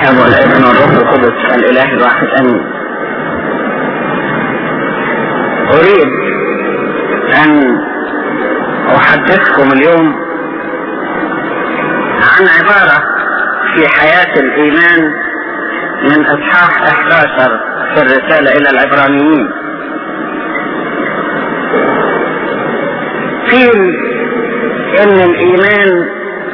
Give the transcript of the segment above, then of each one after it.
الاب والابن والروح القدس الاله الواحد امين اريد ان احدثكم اليوم عن عبارة في حياة الايمان من اصحاح 11 في الرسالة الى العبرانيين قيل ان الايمان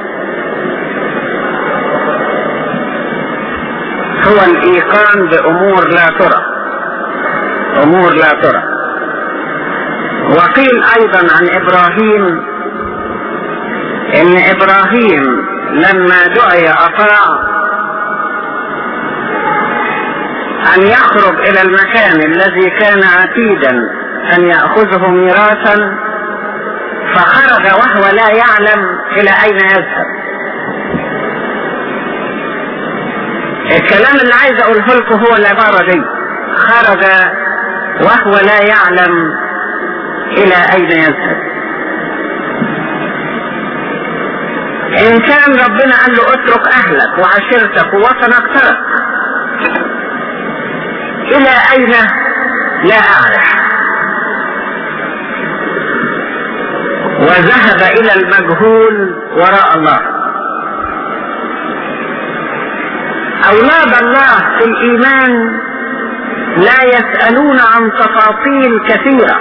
هو الايقان بامور لا ترى امور لا ترى وقيل ايضا عن ابراهيم ان ابراهيم لما دعي اطاع ان يخرج الى المكان الذي كان عتيدا ان يأخذه ميراثا فخرج وهو لا يعلم الى اين يذهب الكلام اللي عايز اقوله لكم هو العبارة دي خرج وهو لا يعلم الى اين يذهب ان كان ربنا قال له اترك اهلك وعشيرتك ووطنك ترك الى اين لا اعرف وذهب الى المجهول وراء الله اولاد الله في الايمان لا يسألون عن تفاصيل كثيرة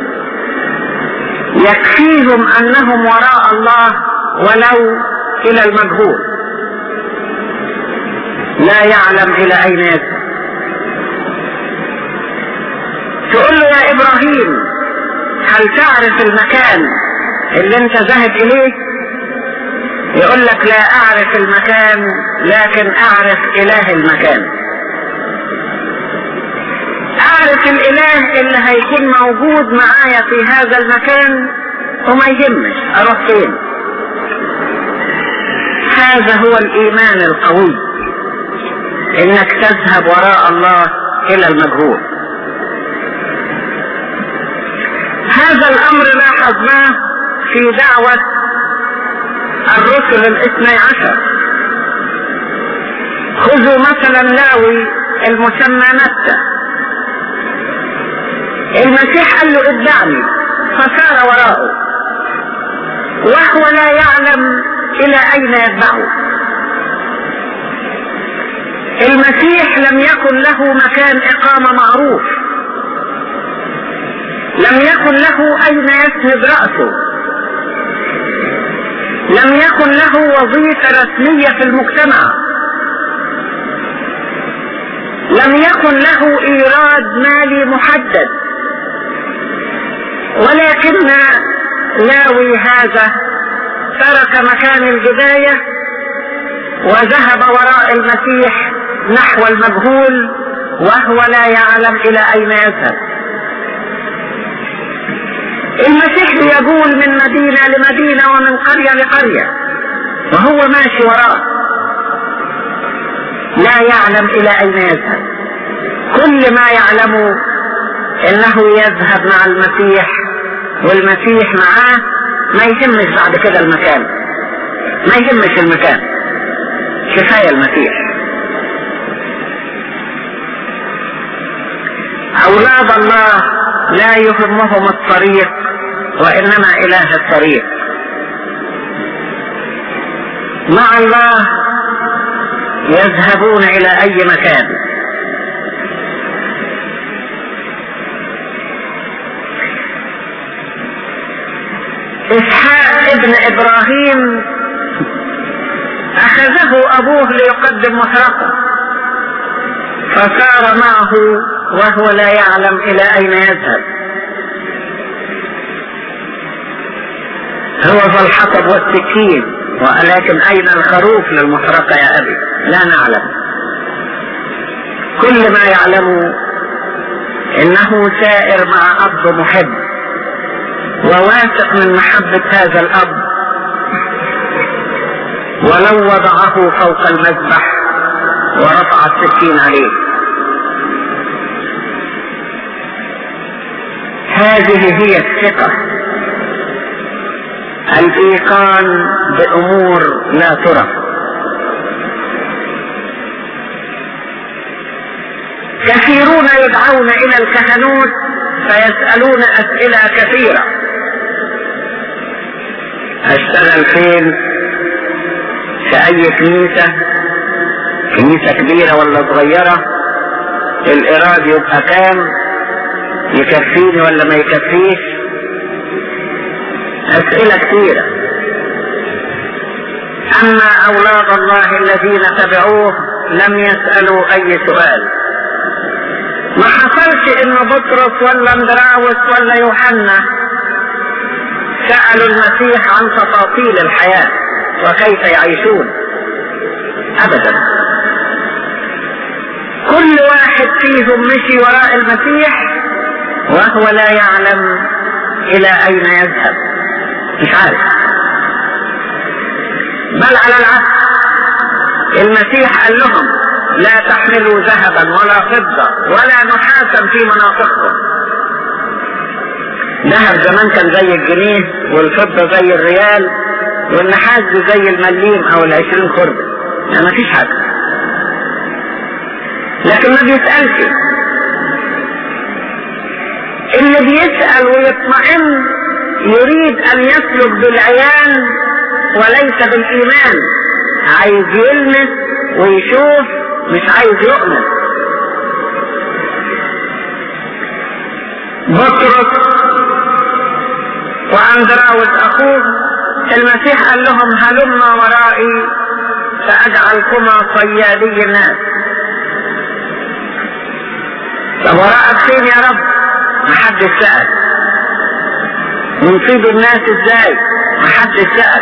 يكفيهم انهم وراء الله ولو الى المجهول لا يعلم الى اين يذهب تقول له يا ابراهيم هل تعرف المكان اللي انت ذاهب اليه يقول لك لا اعرف المكان لكن اعرف اله المكان اعرف الاله اللي هيكون موجود معايا في هذا المكان وما يهمش اروح فين هذا هو الايمان القوي انك تذهب وراء الله الى المجهول هذا الامر لاحظناه في دعوة الرسل الاثني عشر خذوا مثلا لاوي المسمى متى المسيح قال له اتبعني فسار وراءه وهو لا يعلم الى اين يتبعه المسيح لم يكن له مكان اقامة معروف لم يكن له اين يسند رأسه لم يكن له وظيفة رسمية في المجتمع لم يكن له ايراد مالي محدد ولكن لاوي هذا ترك مكان البداية وذهب وراء المسيح نحو المجهول وهو لا يعلم الى اين يذهب المسيح يقول من مدينة لمدينة ومن قرية لقرية وهو ماشي وراء لا يعلم الى اين يذهب كل ما يعلمه انه يذهب مع المسيح والمسيح معاه ما يهمش بعد كده المكان ما يهمش المكان كفاية المسيح اولاد الله لا يهمهم الطريق وانما اله الطريق مع الله يذهبون الى اي مكان اسحاق ابن ابراهيم اخذه ابوه ليقدم محرقه فسار معه وهو لا يعلم الى اين يذهب هو ذا الحطب والسكين ولكن اين الخروف للمحرقه يا ابي لا نعلم كل ما يعلمه انه سائر مع اب محب وواثق من محبة هذا الأب ولو وضعه فوق المذبح ورفع السكين عليه هذه هي الثقة الإيقان بأمور لا ترى كثيرون يدعون الى الكهنوت فيسألون اسئلة كثيرة اشتغل فين في اي كنيسة كنيسة كبيرة ولا صغيرة الإيراد يبقى كام يكفيني ولا ما يكفيش أسئلة كثيرة أما أولاد الله الذين تبعوه لم يسألوا أي سؤال ما حصلش إن بطرس ولا اندراوس ولا يوحنا سألوا المسيح عن تفاصيل الحياة وكيف يعيشون أبدا كل واحد فيهم مشي وراء المسيح وهو لا يعلم الى اين يذهب مش عارف بل على العكس المسيح قال لهم لا تحملوا ذهبا ولا فضة ولا نحاسا في مناطقكم ذهب زمان كان زي الجنيه والفضة زي الريال والنحاس زي المليم او العشرين خردة يعني ما فيش حاجة لكن ما بيسألش اللي بيسأل ويطمئن يريد ان يسلك بالعيان وليس بالايمان عايز يلمس ويشوف مش عايز يؤمن بطرس واندراوس اخوه المسيح قال لهم هلما ورائي فاجعلكما صيادي الناس طب وراءك فين يا رب محدش سأل نصيب الناس ازاي محدش سأل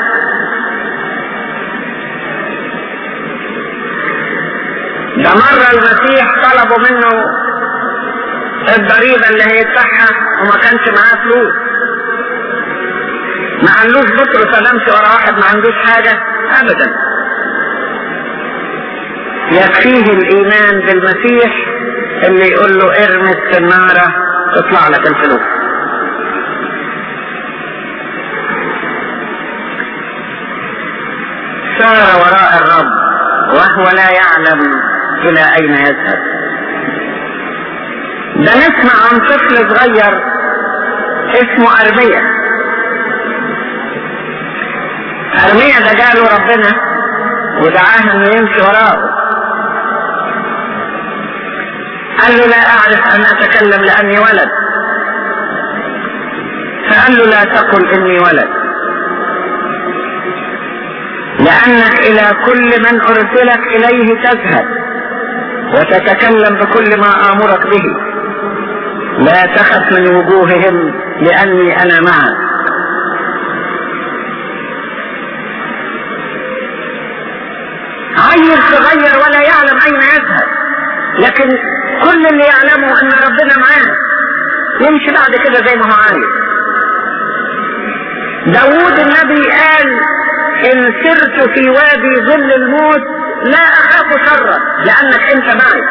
ده مرة المسيح طلبوا منه الضريبة اللي هيدفعها وما كانش معاه فلوس ما عندوش بطرس امشي ورا واحد ما عندوش حاجة ابدا يكفيه الايمان بالمسيح اللي يقول له ارمي السنارة تطلع لك الفلوس سار وراء الرب وهو لا يعلم الى اين يذهب ده نسمع عن طفل صغير اسمه ارمية ارمية ده جاله ربنا ودعاه انه يمشي وراءه قال له لا اعرف ان اتكلم لاني ولد فقال له لا تقل اني ولد لانك الى كل من ارسلك اليه تذهب وتتكلم بكل ما امرك به لا تخف من وجوههم لاني انا معك عيل صغير ولا يعلم اين يذهب لكن كل اللي يعلمه ان ربنا معاه يمشي بعد كده زي ما هو عايز داوود النبي قال ان سرت في وادي ظل الموت لا اخاف شرا لانك انت معي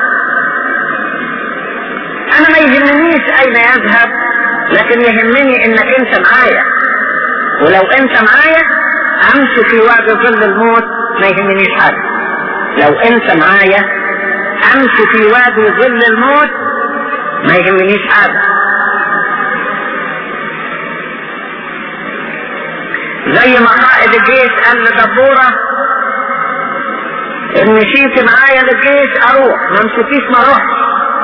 انا ما يهمنيش اين يذهب لكن يهمني انك انت معايا ولو انت معايا امشي في وادي ظل الموت ما يهمنيش حاجه لو انت معايا امشي في وادي ظل الموت ما يهمنيش حاجة زي ما قائد الجيش قال لدبورة ان مشيت معايا للجيش اروح ما مشيتيش ما اروحش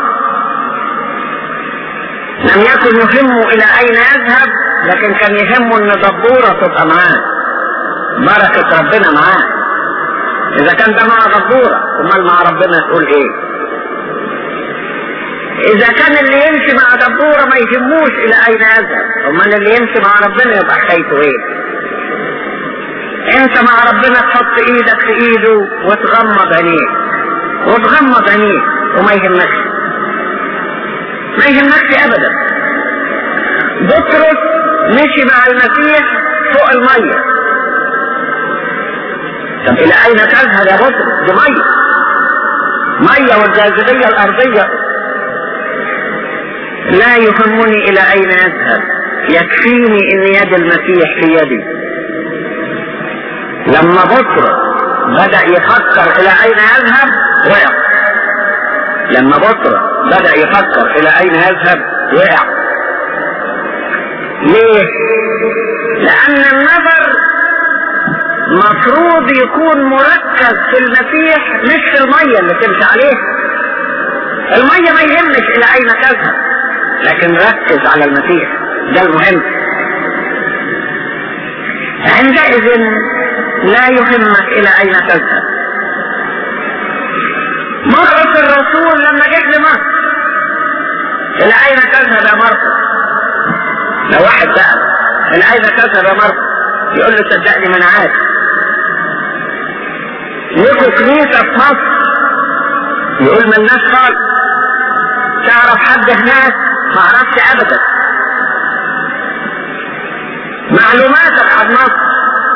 لم يكن يهمه الى اين يذهب لكن كان يهمه ان دبورة تبقى معاه بركة ربنا معاه اذا كان ده مع دبورة امال مع ربنا تقول ايه اذا كان اللي يمشي مع دبورة ما يهموش الى اين يذهب امال اللي يمشي مع ربنا يبقى حكايته ايه انت مع ربنا تحط ايدك في ايده وتغمض عينيك وتغمض عينيك وما يهمكش ما يهمكش ابدا بطرس مشي مع المسيح فوق الميه طب الى اين تذهب يا بطرس دي ميه ميه والجاذبيه الارضيه لا يهمني الى اين يذهب يكفيني ان يد المسيح في يدي لما بطرس بدأ يفكر الى اين يذهب وقف لما بطرس بدأ يفكر الى اين يذهب وقع ليه لان النظر مفروض يكون مركز في المسيح مش في المية اللي تمشي عليه المية ما يهمش الى اين تذهب لكن ركز على المسيح ده المهم عندئذ لا يهمك الى اين تذهب مرقس الرسول لما جه لمصر الى اين تذهب يا مرقس لو واحد سأل الى اين تذهب يا مرقس يقول له صدقني ما انا عارف لكم كنيسة في مصر يقول ما الناس خالص تعرف حد هناك ما اعرفش ابدا معلوماتك عن مصر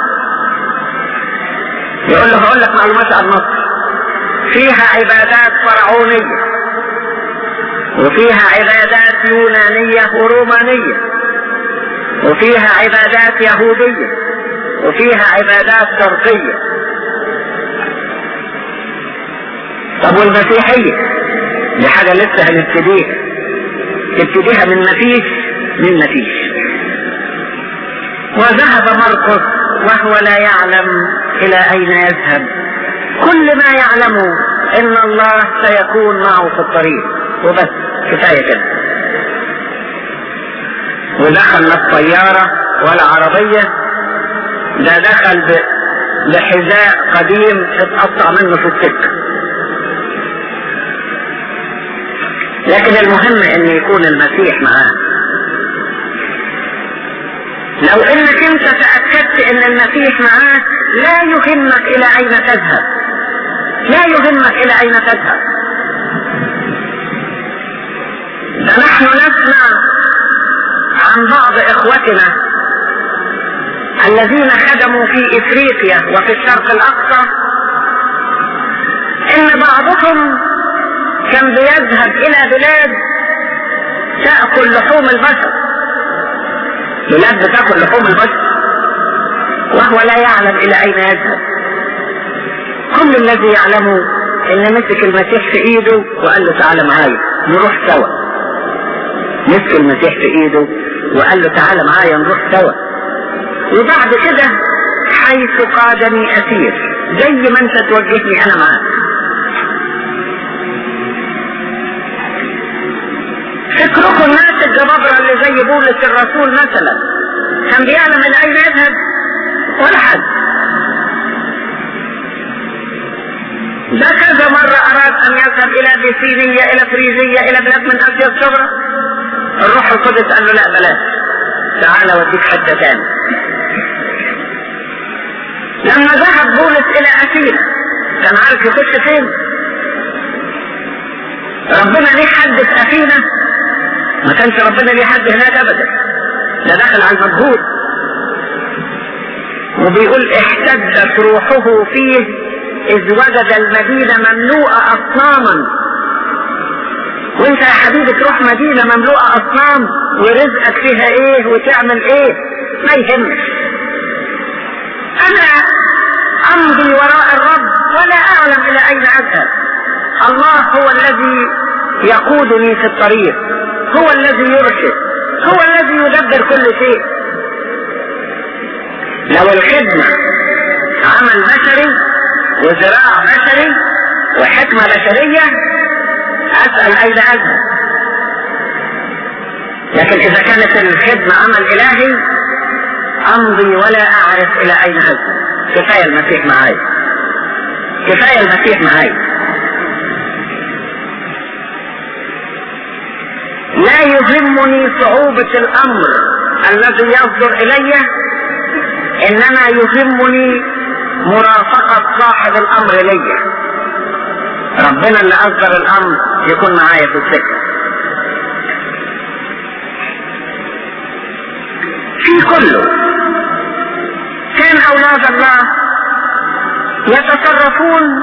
يقول له هقول لك معلومات عن مصر فيها عبادات فرعونية وفيها عبادات يونانية ورومانية وفيها عبادات يهودية وفيها عبادات شرقية طب والمسيحية دي حاجة لسه هنبتديها تبتديها من مفيش من مفيش وذهب مرقس وهو لا يعلم الى اين يذهب كل ما يعلمه ان الله سيكون معه في الطريق وبس كفاية كده ودخل لا الطيارة ولا عربية ده دخل بحذاء قديم اتقطع منه في السكة لكن المهم ان يكون المسيح معاه لو انك انت تأكدت ان المسيح معاك لا يهمك الى اين تذهب لا يهمك الى اين تذهب ده نحن نسمع عن بعض اخوتنا الذين خدموا في افريقيا وفي الشرق الاقصى ان بعضهم كان بيذهب الى بلاد تأكل لحوم البشر بلاد بتاكل لحوم البشر وهو لا يعلم الى اين يذهب كل الذي يعلمه ان مسك المسيح في ايده وقال له تعالى معايا نروح سوا مسك المسيح في ايده وقال له تعالى معايا نروح سوا وبعد كده حيث قادني اسير زي ما انت توجهني انا معاك فكركم الناس الجبابرة اللي زي بولس الرسول مثلا كان بيعلم الى اين يذهب ولا حد ده كذا مرة اراد ان يذهب الى بيسينية الى فريزية الى بلاد من اسيا الصغرى الروح القدس قال له لا بلاش تعالى وديك حتة تاني لما ذهب بولس الى اثينا كان عارف يخش فين ربنا ليه حد في اثينا ما كانش ربنا ليه حد هناك ابدا ده دخل على المجهود وبيقول احتدت روحه فيه اذ وجد المدينة مملوءة اصناما وانت يا حبيبي تروح مدينة مملوءة اصنام ورزقك فيها ايه وتعمل ايه ما يهمش انا امضي وراء الرب ولا اعلم الى اين اذهب الله هو الذي يقودني في الطريق هو الذي يرشد هو الذي يدبر كل شيء لو الخدمة عمل بشري وزراعة بشري وحكمة بشرية أسأل أين أذهب لكن إذا كانت الخدمة عمل إلهي أمضي ولا أعرف إلى أين أذهب كفاية المسيح معاي كفاية المسيح معاي لا يهمني صعوبة الأمر الذي يصدر إلي إنما يهمني مرافقة صاحب الأمر لي ربنا اللي أصدر الأمر يكون معايا في السكة في كله كان أولاد الله يتصرفون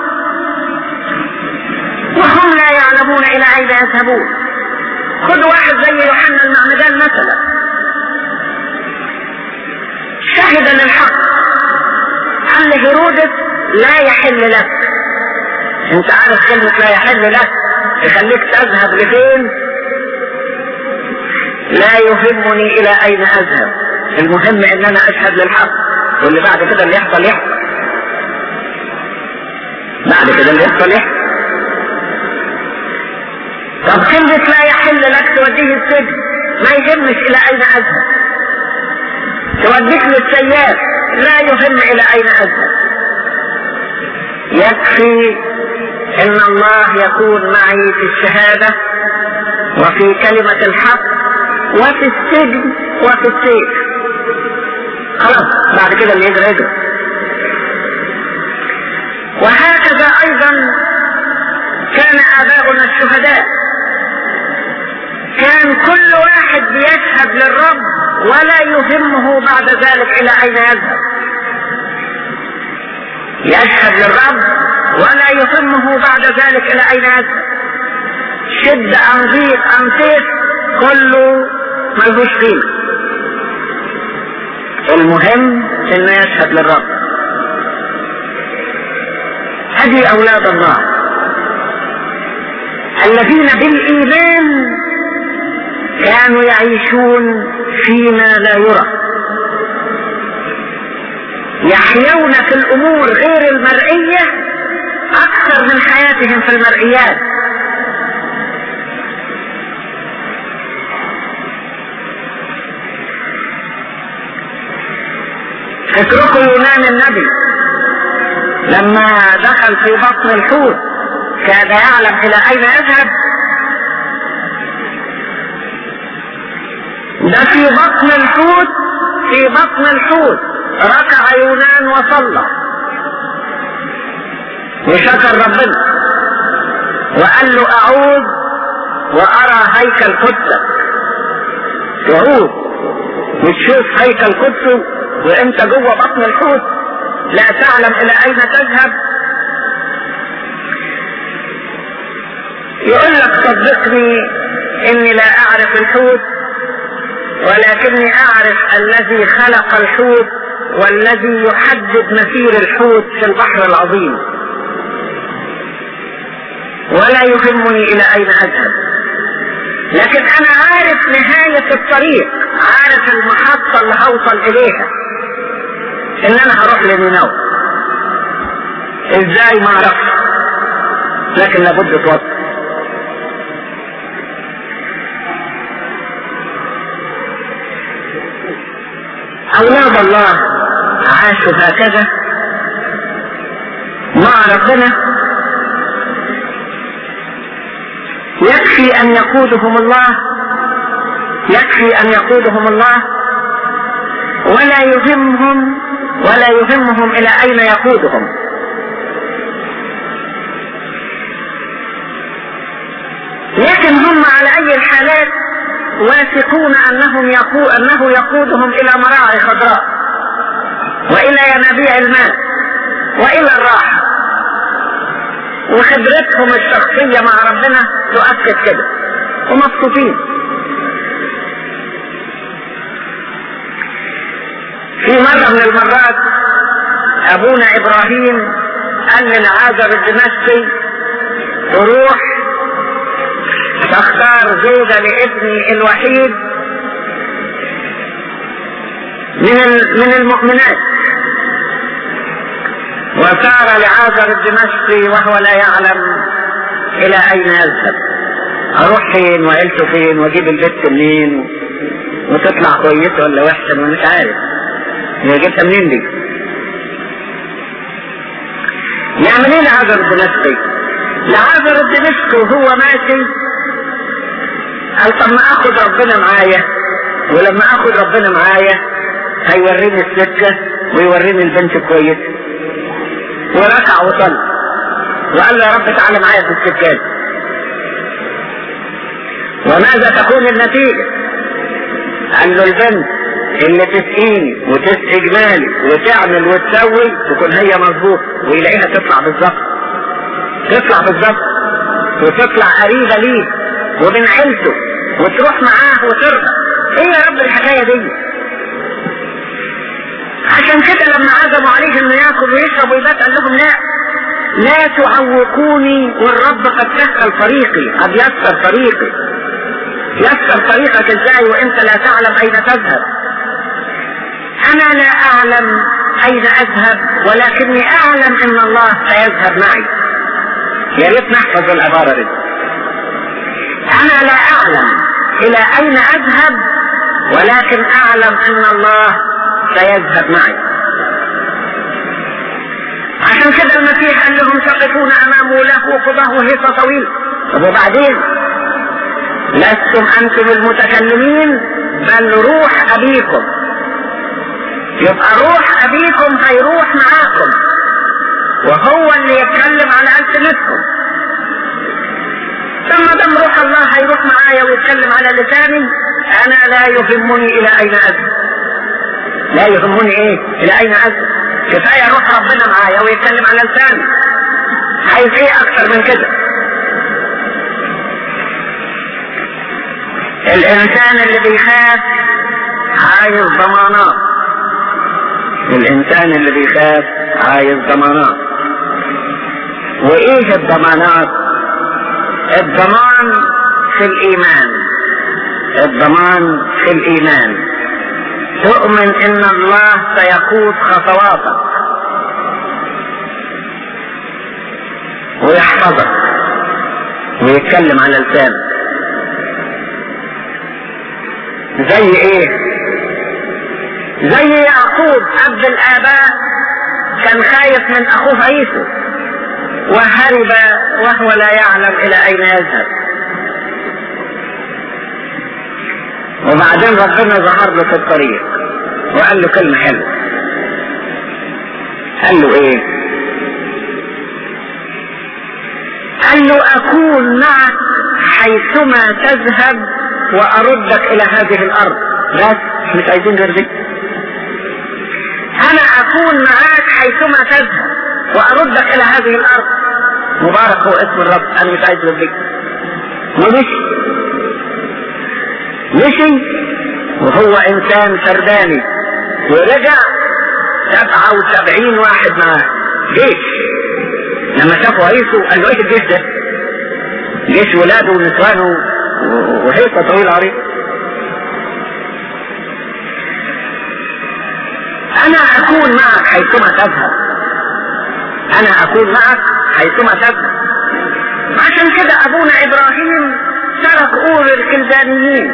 وهم لا يعلمون إلى أين يذهبون خد واحد زي يوحنا المعمدان مثلا شهد للحق قال لهيرودس لا يحل لك انت عارف كلمة لا يحل لك تخليك تذهب لفين لا يهمني الى اين اذهب المهم ان انا اشهد للحق واللي بعد كده اللي يحصل يحصل بعد كده اللي يحصل يحصل طب كلمة لا يحل لك توديه السجن ما يهمش الى اين اذهب توديك للسياف لا يهم الى اين اذهب يكفي ان الله يكون معي في الشهادة وفي كلمة الحق وفي السجن وفي السيف خلاص بعد كده اللي يجري يجري وهكذا ايضا كان اباؤنا الشهداء كان كل واحد بيشهد للرب ولا يهمه بعد ذلك الى اين يذهب يشهد للرب ولا يهمه بعد ذلك الى اين يذهب شد ام ضيق ام سيف كله ملهوش قيمه المهم انه يشهد للرب هذه اولاد الله الذين بالايمان كانوا يعيشون فيما لا يرى يحيون في الامور غير المرئية اكثر من حياتهم في المرئيات اتركوا يونان النبي لما دخل في بطن الحوت كان يعلم الى اين يذهب ده في بطن الحوت في بطن الحوت ركع يونان وصلى وشكر ربنا وقال له اعود وارى هيكل قدسك تعود وتشوف هيكل قدسه وانت جوه بطن الحوت لا تعلم الى اين تذهب يقول لك صدقني اني لا اعرف الحوت ولكني اعرف الذي خلق الحوت والذي يحدد مسير الحوت في البحر العظيم ولا يهمني الى اين اذهب لكن انا عارف نهاية الطريق عارف المحطة اللي هوصل اليها ان انا هروح لنينوى ازاي ما اعرفش لكن لابد توصل اولاد الله عاشوا هكذا مع ربنا يكفي ان يقودهم الله يكفي ان يقودهم الله ولا يهمهم ولا يهمهم الى اين يقودهم لكن هم على اي الحالات واثقون انهم يقو... انه يقودهم الى مراعي خضراء والى ينابيع الماء والى الراحة وخبرتهم الشخصية مع ربنا تؤكد كده ومبسوطين في مرة من المرات ابونا ابراهيم قال للعازر الدمشقي تروح تختار زوجة لابني الوحيد من من المؤمنات وسار لعازر الدمشقي وهو لا يعلم الى اين يذهب اروح فين وعيلته فين واجيب البت منين وتطلع كويسه ولا وحشه ما مش عارف هي جبتها منين دي يعمل ايه لعازر الدمشقي لعازر الدمشقي وهو ماشي قال طب ما اخد ربنا معايا ولما اخد ربنا معايا هيوريني السكة ويوريني البنت كويسة وركع وصلى وقال له يا رب تعالى معايا في السكات وماذا تكون النتيجة قال له البنت اللي تسقيني وتسقي جمالي وتعمل وتسوي تكون هي مظبوط ويلاقيها تطلع بالظبط تطلع بالظبط وتطلع قريبة ليه ومن عيلته وتروح معاه وترضى ايه يا رب الحكاية دي عشان كده لما عزموا عليه انه ياكل ويشرب ويبات قال لهم لا لا تعوقوني والرب قد سهل طريقي قد يسر طريقي يسر طريقك ازاي وانت لا تعلم اين تذهب انا لا اعلم اين اذهب ولكني اعلم ان الله سيذهب معي يا ريت نحفظ العبارة دي انا لا اعلم الى اين اذهب ولكن اعلم ان الله سيذهب معي عشان كده المسيح قال لهم تقفون امامه له قضاه هيصة طويل طب وبعدين لستم انتم المتكلمين بل روح ابيكم يبقى روح ابيكم هيروح معاكم وهو اللي يتكلم على السنتكم ثم دم روح الله هيروح معايا ويتكلم على لساني انا لا يهمني الى اين اذهب لا يهمني ايه الى اين اذهب كفايه روح ربنا معايا ويتكلم على لساني عايز ايه اكتر من كده الانسان اللي بيخاف عايز ضمانات الانسان اللي بيخاف عايز ضمانات وايه الضمانات الضمان في الايمان الضمان في الايمان تؤمن ان الله سيقود خطواتك ويحفظك ويتكلم على لسانك زي ايه زي يعقوب اب الاباء كان خايف من اخوه عيسو وهرب وهو لا يعلم الى اين يذهب وبعدين ربنا ظهر له في الطريق وقال له كلمة حلوة قال له ايه قال له اكون معك حيثما تذهب واردك الى هذه الارض بس مش عايزين غير دي انا اكون معاك حيثما تذهب واردك الى هذه الارض مبارك هو اسم الرب انا مش عايز غير دي ومشي مشي وهو انسان فرداني ورجع سبعة وسبعين واحد معاه جيش لما شافوا عيسو قال له ايه الجيش ده جيش ولاده ونسوانه وهيصة طويل عريض انا اكون معك حيثما تذهب انا اكون معك حيثما تذهب عشان كده ابونا ابراهيم ترك اور الكلدانيين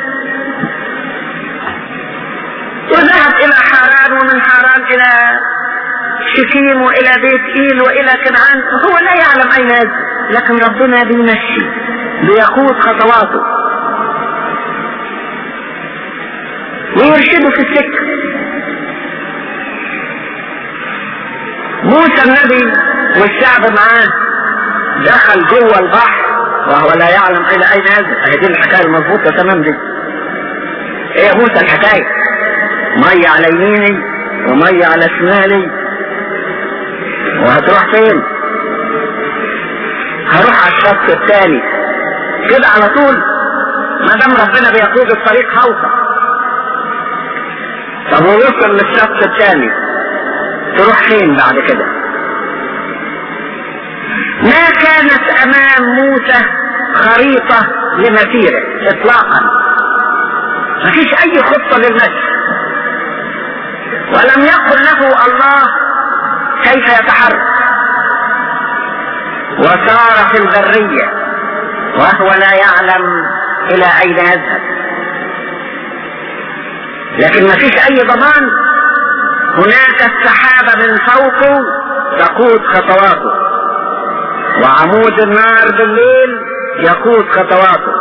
وذهب الى حران ومن حران الى شكيم والى بيت ايل والى كنعان هو لا يعلم اين يذهب لكن ربنا بيمشي بيقود خطواته ويرشده في السكه موسى النبي والشعب معاه دخل جوه البحر وهو لا يعلم الى اين يذهب هي دي الحكايه المضبوطه تمام دي ايه يا موسى الحكايه ميه على يميني وميه على شمالي وهتروح فين هروح على الشط الثاني كده على طول ما دام ربنا بيقود الطريق هوصل طب ووصل للشط الثاني تروح فين بعد كده ما كانت امام موسى خريطة لمسيره اطلاقا ما فيش اي خطة للمشي ولم يقل له الله كيف يتحرك وسار في البرية وهو لا يعلم الى اين يذهب لكن ما فيش اي ضمان هناك السحابة من فوقه تقود خطواته وعمود النار بالليل يقود خطواته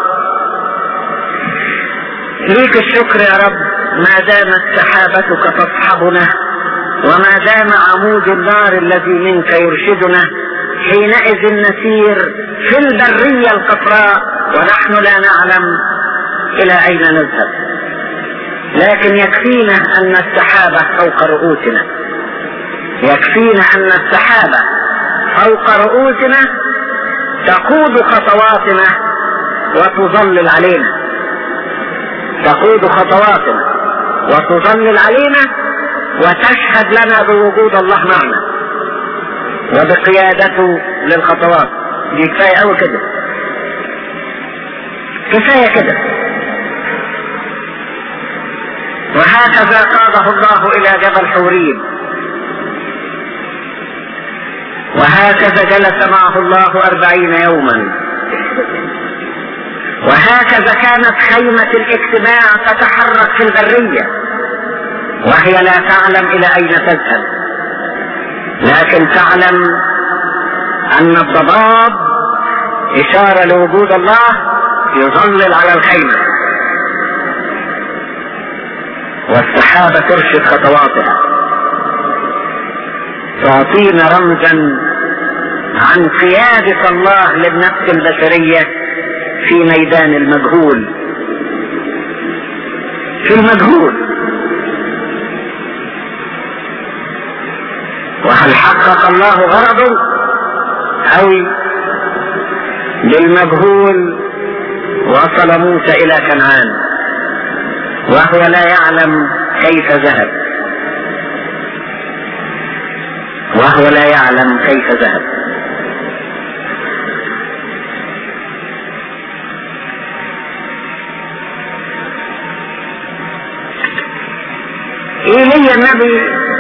ليك الشكر يا رب ما دامت سحابتك تصحبنا وما دام عمود النار الذي منك يرشدنا حينئذ نسير في البرية القطراء ونحن لا نعلم الى اين نذهب لكن يكفينا ان السحابة فوق رؤوسنا يكفينا ان السحابة فوق رؤوسنا تقود خطواتنا وتظلل علينا تقود خطواتنا وتظلل علينا وتشهد لنا بوجود الله معنا وبقيادته للخطوات دي كفاية قوي كده كفاية كده وهكذا قاده الله الى جبل حوريب وهكذا جلس معه الله أربعين يوما وهكذا كانت خيمة الاجتماع تتحرك في البرية وهي لا تعلم إلى أين تذهب لكن تعلم أن الضباب إشارة لوجود الله يظلل على الخيمة والسحابة ترشد خطواتها تعطينا رمزا عن قيادة الله للنفس البشرية في ميدان المجهول في المجهول وهل حقق الله غرضه او بالمجهول وصل موسى الى كنعان وهو لا يعلم كيف ذهب وهو لا يعلم كيف ذهب ايليا النبي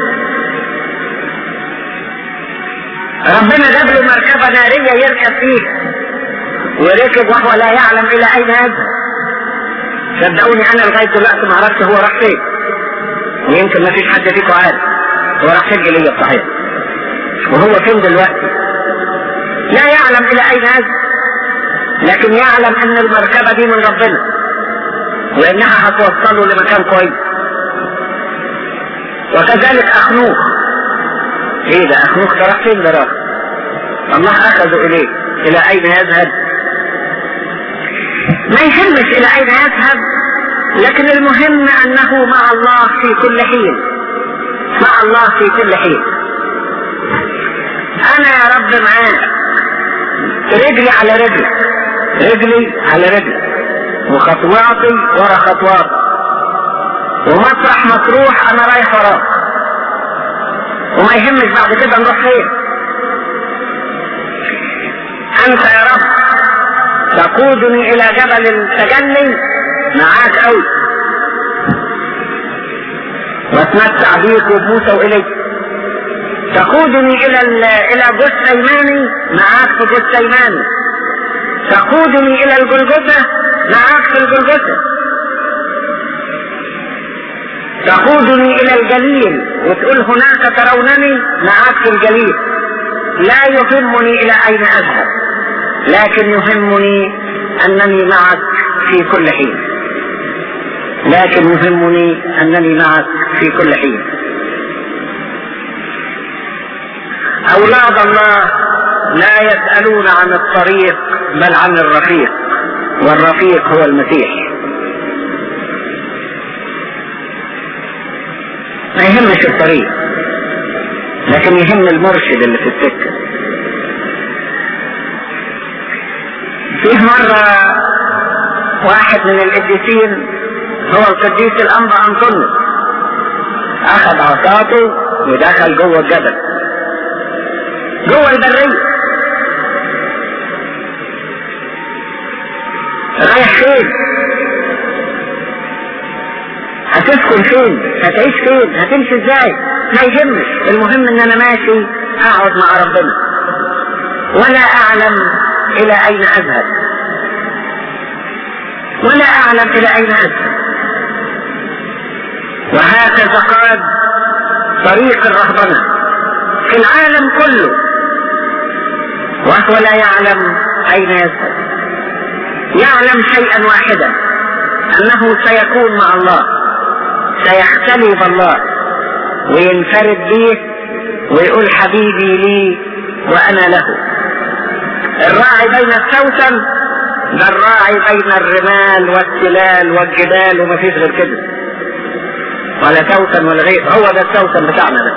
ربنا جاب له مركبة نارية يركب فيها وركب وهو لا يعلم الى اين يذهب صدقوني انا لغاية دلوقتي ما عرفت هو راح فين ويمكن ما فيش حد فيكم عارف هو راح فين ايليا صحيح وهو فين دلوقتي لا يعلم الى اين يذهب لكن يعلم ان المركبة دي من ربنا وانها هتوصله لمكان كويس وكذلك اخنوخ ايه ده اخنوخ ده راح فين ده راح الله اخذه اليه الى اين يذهب ما يهمش الى اين يذهب لكن المهم انه مع الله في كل حين مع الله في كل حين انا يا رب معاك رجلي على رجلي رجلي على رجلي وخطواتي ورا خطواتي ومطرح ما تروح انا رايح وراك وما يهمش بعد كده نروح فين انت يا رب تقودني الى جبل التجلي معاك قوي واتمتع بيك وبموسى واليك تقودني الى الى جثة ايماني معاك في جثة ايماني تقودني الى الجلجثة معاك في الجلجثة تقودني الى الجليل وتقول هناك ترونني معاك في الجليل لا يهمني الى اين اذهب لكن يهمني انني معك في كل حين لكن يهمني انني معك في كل حين اولاد الله لا يسألون عن الطريق بل عن الرفيق والرفيق هو المسيح ما يهمش الطريق لكن يهم المرشد اللي في السكة فيه مرة واحد من القديسين هو القديس الأنبا أنطونيوس أخذ عصاته ودخل جوه الجبل جوه البرية رايح فين؟ هتسكن فين هتعيش فين هتمشي ازاي ما يهمش المهم ان انا ماشي اقعد مع ربنا ولا اعلم الى اين اذهب ولا اعلم الى اين اذهب وهكذا قاد طريق الرهبنة في العالم كله وهو لا يعلم اين يذهب يعلم شيئا واحدا انه سيكون مع الله سيختلي بالله وينفرد به ويقول حبيبي لي وانا له الراعي بين السوسن ده الراعي بين الرمال والتلال والجبال وما فيش غير كده ولا سوسن ولا غير هو ده السوسن بتاعنا ده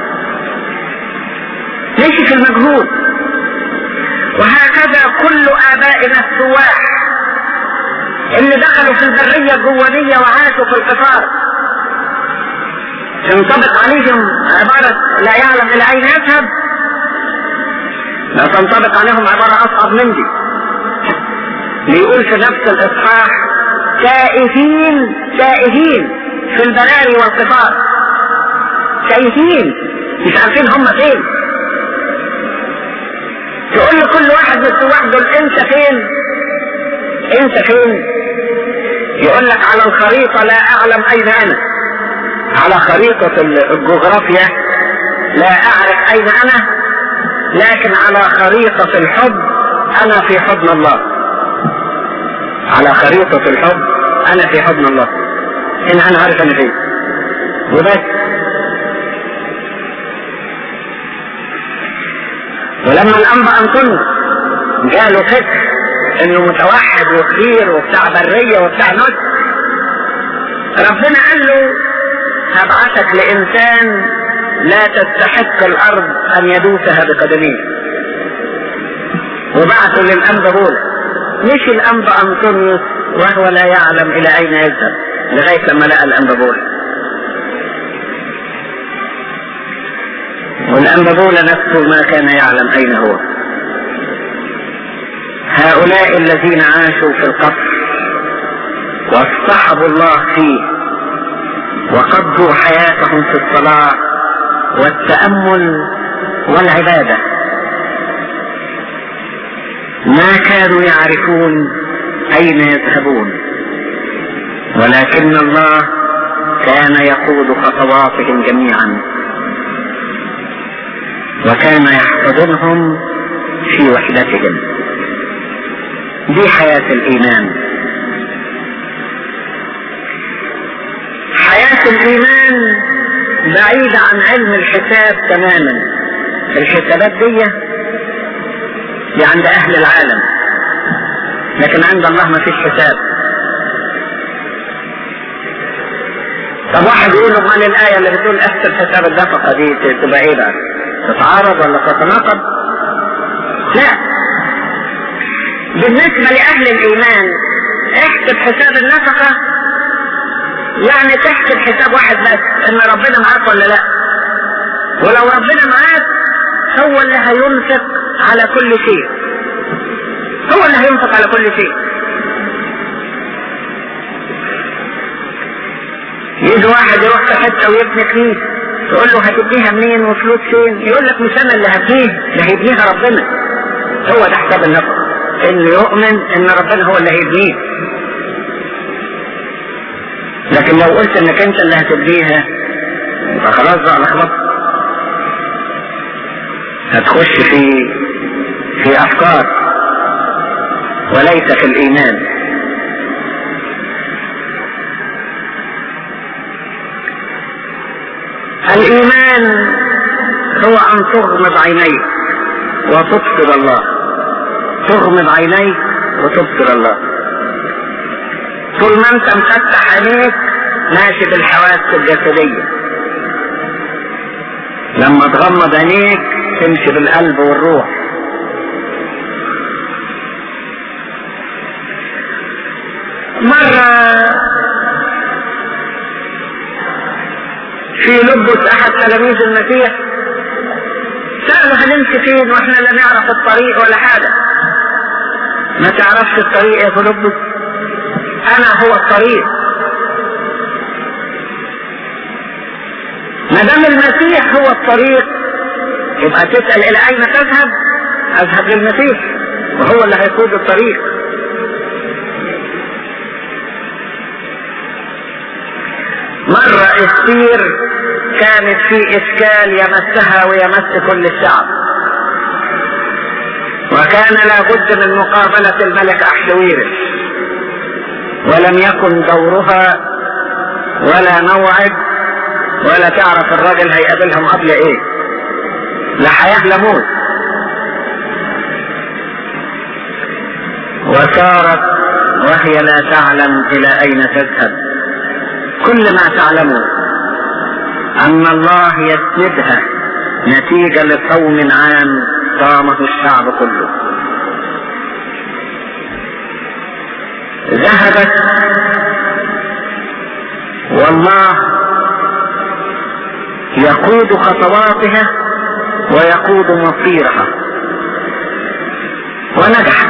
ماشي في المجهول وهكذا كل ابائنا السواح اللي دخلوا في البرية الجوانية وعاشوا في القفار ينطبق عليهم عبارة لا يعلم إلى أين يذهب لا تنطبق عليهم عبارة أصعب من دي بيقول في نفس الإصحاح تائهين تائهين في البراري والقفار تائهين مش عارفين هم فين تقول لكل واحد بس وحده انت فين انت فين يقول لك على الخريطة لا اعلم اين انا على خريطة الجغرافيا لا اعرف اين انا لكن على خريطة الحب انا في حضن الله على خريطة الحب انا في حضن الله ان انا عارف انا فين وبس ولما الانبا انطونيوس جاله فكر انه متوحد وكبير وبتاع برية وبتاع نص ربنا قال له هبعثك لانسان لا تستحق الارض ان يدوسها بقدميه وبعثه للانبا بولا مش الانبا انطونيوس وهو لا يعلم الى اين يذهب لغايه لما لقى الانبا بولا والانبا بولا نفسه ما كان يعلم اين هو هؤلاء الذين عاشوا في القصر واصطحبوا الله فيه وقضوا حياتهم في الصلاة والتأمل والعبادة ما كانوا يعرفون أين يذهبون ولكن الله كان يقود خطواتهم جميعا وكان يحفظونهم في وحدتهم دي حياة الإيمان حياة الإيمان بعيدة عن علم الحساب تماما الحسابات دي دي عند أهل العالم لكن عند الله ما فيش حساب طب واحد يقول امال الآية اللي بتقول احسب حساب النفقة دي تبقى ايه بقى؟ تتعارض ولا تتناقض؟ لا بالنسبة لأهل الإيمان احسب حساب النفقة يعني تحسب حساب واحد بس ان ربنا معاك ولا لا ولو ربنا معاك هو اللي هينفق على كل شيء هو اللي هينفق على كل شيء يجي واحد يروح في حته ويبني كنيسه تقول له هتبنيها منين وفلوس فين يقول لك مش انا اللي هبنيها اللي هيبنيها ربنا هو ده حساب النفقه انه يؤمن ان ربنا هو اللي هيبنيه لكن لو قلت انك انت اللي هتبنيها يبقى خلاص بقى لخبطت هتخش في في افكار وليس في الايمان الايمان هو ان تغمض عينيك وتبصر الله تغمض عينيك وتبصر الله طول ما انت مفتح عينيك ماشي بالحواس الجسدية لما تغمض عينيك تمشي بالقلب والروح مرة في لبس احد تلاميذ المسيح سألوا هنمشي فين واحنا لا نعرف الطريق ولا حاجة ما تعرفش الطريق يا فيلبس انا هو الطريق ما دام المسيح هو الطريق يبقى تسأل الى اين تذهب اذهب للمسيح وهو اللي هيقود الطريق مرة استير كانت في اشكال يمسها ويمس كل الشعب وكان لابد من مقابلة الملك احشويرش ولم يكن دورها ولا موعد ولا تعرف الراجل هيقابلهم قبل ايه لا حياة لا موت وسارت وهي لا تعلم الى اين تذهب كل ما تعلمه ان الله يسندها نتيجة لصوم عام صامه الشعب كله ذهبت والله يقود خطواتها ويقود مصيرها ونجحت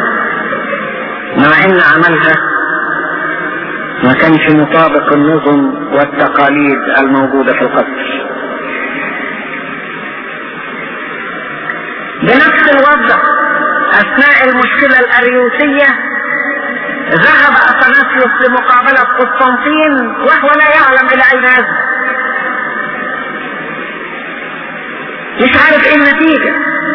مع ان عملها ما كانش مطابق النظم والتقاليد الموجودة في القصر بنفس الوضع اثناء المشكلة الاريوسية ذهب اثناسيوس لمقابلة قسطنطين وهو لا يعلم الى اين يذهب مش عارف ايه النتيجة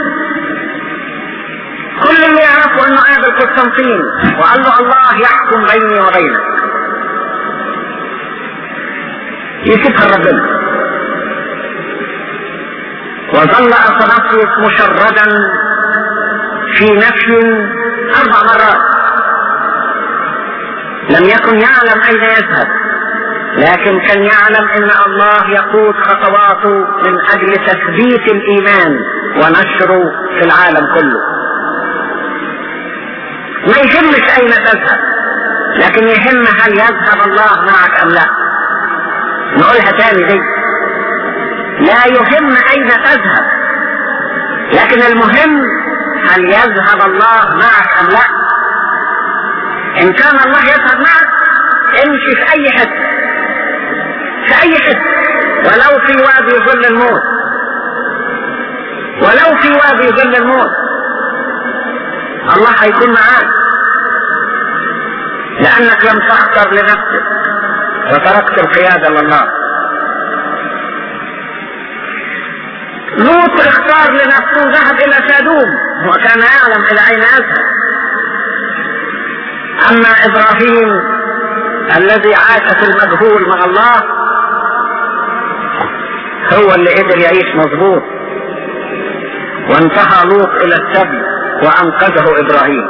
كل اللي يعرفه انه قابل قسطنطين وقال له الله يحكم بيني وبينك يسيبها ربنا وظل اثناسيوس مشردا في نفي اربع مرات لم يكن يعلم اين يذهب لكن كان يعلم ان الله يقود خطواته من اجل تثبيت الايمان ونشره في العالم كله ما يهمش اين تذهب لكن يهم هل يذهب الله معك ام لا نقولها تاني دي لا يهم اين تذهب لكن المهم هل يذهب الله معك ام لا ان كان الله يذهب معك امشي في اي حته في اي حته ولو في وادي ظل الموت ولو في وادي ظل الموت الله هيكون معاك لانك لم تختر لنفسك وتركت القياده لله لوط اختار لنفسه ذهب الى سادوم وكان يعلم الى اين يذهب اما ابراهيم الذي عاش في المجهول مع الله هو اللي قدر يعيش مظبوط وانتهى لوط الى السبي وانقذه ابراهيم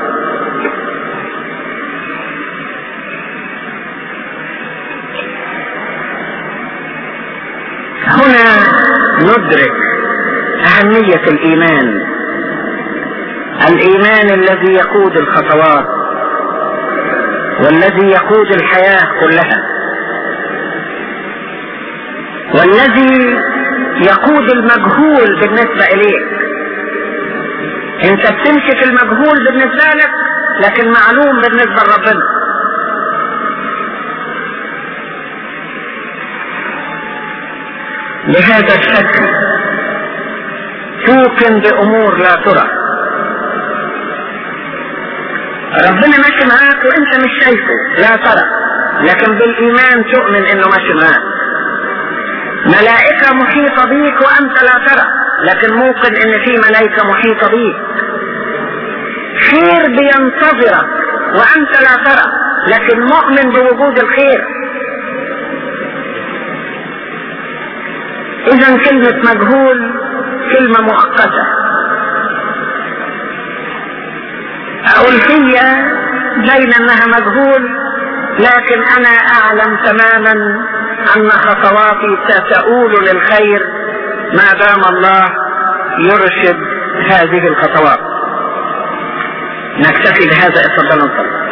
هنا ندرك اهمية الايمان الايمان الذي يقود الخطوات والذي يقود الحياة كلها والذي يقود المجهول بالنسبة إليك انت بتمشي في المجهول بالنسبة لك لكن معلوم بالنسبة لربنا بهذا الشكل توقن بأمور لا ترى ربنا ماشي معاك وانت مش شايفه لا ترى لكن بالايمان تؤمن انه ماشي معاك ملائكة محيطة بيك وانت لا ترى لكن موقن ان في ملائكة محيطة بيك خير بينتظرك وانت لا ترى لكن مؤمن بوجود الخير اذا كلمة مجهول كلمة مؤقتة ألفية بين انها مجهول لكن انا اعلم تماما ان خطواتي ستؤول للخير ما دام الله يرشد هذه الخطوات نكتفي بهذا اتفضلوا